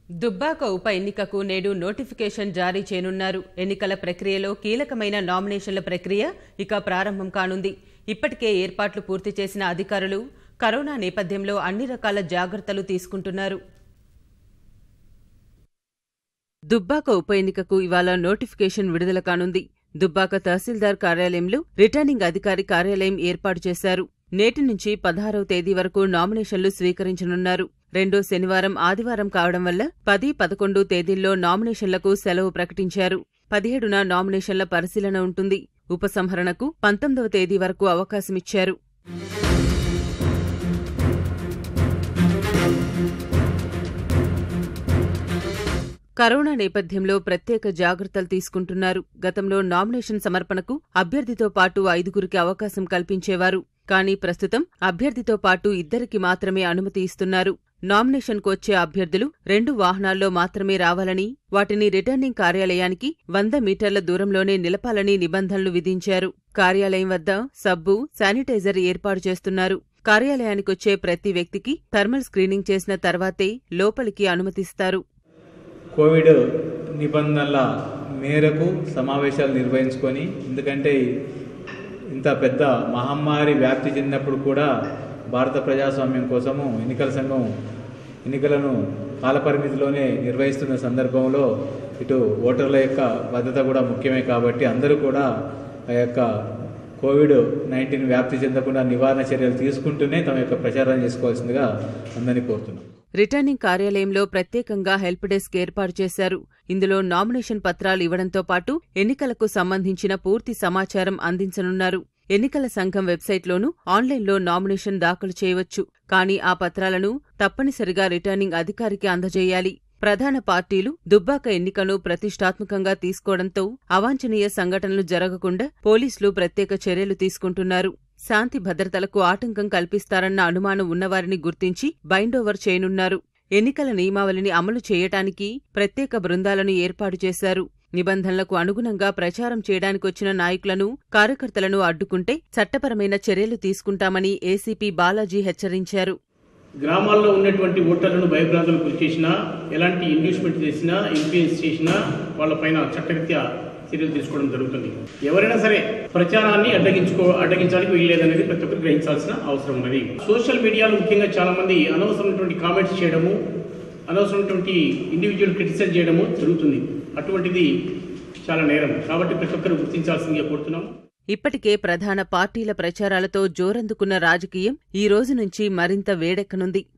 దుబ్బాక ఉప ఎన్నికకు నేడు నోటిఫికేషన్ జారీ చేయనున్నారు ఎన్నికల ప్రక్రియలో కీలకమైన నామినేషన్ల ప్రక్రియ ఇక ప్రారంభం కానుంది ఇప్పటికే ఏర్పాట్లు పూర్తి చేసిన అధికారులు కరోనా నేపథ్యంలో అన్ని రకాల జాగ్రత్తలు తీసుకుంటున్నారు దుబ్బాక ఉప ఎన్నికకు ఇవాళ నోటిఫికేషన్ విడుదల కానుంది దుబ్బాక తహసీల్దార్ కార్యాలయంలో రిటర్నింగ్ అధికారి కార్యాలయం ఏర్పాటు చేశారు నేటి నుంచి పదహారవ తేదీ వరకు నామినేషన్లు స్వీకరించనున్నారు రెండో శనివారం ఆదివారం కావడం వల్ల పది పదకొండు తేదీల్లో నామినేషన్లకు సెలవు ప్రకటించారు పదిహేడున నామినేషన్ల పరిశీలన ఉంటుంది ఉపసంహరణకు పంతొమ్మిదవ తేదీ వరకు అవకాశమిచ్చారు కరోనా నేపథ్యంలో ప్రత్యేక జాగ్రత్తలు తీసుకుంటున్నారు గతంలో నామినేషన్ సమర్పణకు అభ్యర్థితో పాటు ఐదుగురికి అవకాశం కల్పించేవారు కానీ ప్రస్తుతం అభ్యర్థితో పాటు ఇద్దరికి మాత్రమే అనుమతి ఇస్తున్నారు నామినేషన్కు వచ్చే అభ్యర్థులు రెండు వాహనాల్లో మాత్రమే రావాలని వాటిని రిటర్నింగ్ కార్యాలయానికి వంద మీటర్ల దూరంలోనే నిలపాలని నిబంధనలు విధించారు కార్యాలయం వద్ద సబ్బు శానిటైజర్ ఏర్పాటు చేస్తున్నారు కార్యాలయానికొచ్చే ప్రతి వ్యక్తికి థర్మల్ స్క్రీనింగ్ చేసిన తర్వాతే లోపలికి అనుమతిస్తారు కోవిడ్ నిబంధనల మేరకు సమావేశాలు నిర్వహించుకొని ఎందుకంటే ఇంత పెద్ద మహమ్మారి వ్యాప్తి చెందినప్పుడు కూడా భారత ప్రజాస్వామ్యం కోసము ఎన్నికల సంఘం ఎన్నికలను కాలపరిమితిలోనే నిర్వహిస్తున్న సందర్భంలో ఇటు ఓటర్ల యొక్క భద్రత కూడా ముఖ్యమే కాబట్టి అందరూ కూడా ఆ యొక్క కోవిడ్ నైన్టీన్ వ్యాప్తి చెందకుండా నివారణ చర్యలు తీసుకుంటూనే తమ యొక్క ప్రచారం చేసుకోవాల్సిందిగా అందరినీ కోరుతున్నాం రిటర్నింగ్ కార్యాలయంలో ప్రత్యేకంగా హెల్ప్ డెస్క్ ఏర్పాటు చేశారు ఇందులో నామినేషన్ పత్రాలు ఇవ్వడంతో పాటు ఎన్నికలకు సంబంధించిన పూర్తి సమాచారం అందించనున్నారు ఎన్నికల సంఘం వెబ్సైట్లోనూ ఆన్లైన్లో నామినేషన్ దాఖలు చేయవచ్చు కానీ ఆ పత్రాలను తప్పనిసరిగా రిటర్నింగ్ అధికారికి అందజేయాలి ప్రధాన పార్టీలు దుబ్బాక ఎన్నికను ప్రతిష్టాత్మకంగా తీసుకోవడంతో అవాంఛనీయ సంఘటనలు జరగకుండా పోలీసులు ప్రత్యేక చర్యలు తీసుకుంటున్నారు శాంతి భద్రతలకు ఆటంకం కల్పిస్తారన్న అనుమానం ఉన్నవారిని గుర్తించి బైండోవర్ చేయనున్నారు ఎన్నికల నియమావళిని అమలు చేయటానికి ప్రత్యేక బృందాలను ఏర్పాటు చేశారు నిబంధనలకు అనుగుణంగా ప్రచారం చేయడానికొచ్చిన నాయకులను కార్యకర్తలను అడ్డుకుంటే చట్టపరమైన చర్యలు తీసుకుంటామని ఏసీపీ బాలాజీ హెచ్చరించారు గ్రామాల్లో ఉన్నటువంటి ఓటర్లను భయభ్రాంతులకు గురి చేసినా ఎలాంటి ఇన్వెస్ట్మెంట్ చేసినా ఇన్ఫ్లుయెన్స్ చేసినా వాళ్ళపైన చట్టరీత్యా చర్యలు తీసుకోవడం జరుగుతుంది ఎవరైనా సరే ప్రచారాన్ని అడ్డగించుకో అడ్డగించడానికి వీల్లేదనేది ప్రతి ఒక్కరు గ్రహించాల్సిన అవసరం ఉన్నది సోషల్ మీడియాలో ముఖ్యంగా చాలా మంది అనవసరమైనటువంటి కామెంట్స్ చేయడము అనవసరమైనటువంటి ఇండివిజువల్ క్రిటిసైజ్ చేయడము జరుగుతుంది అటువంటిది చాలా నేరం కాబట్టి ప్రతి ఒక్కరు గుర్తించాల్సిందిగా కోరుతున్నాము ఇప్పటికే ప్రధాన పార్టీల ప్రచారాలతో జోరందుకున్న రాజకీయం ఈ రోజు నుంచి మరింత వేడెక్కనుంది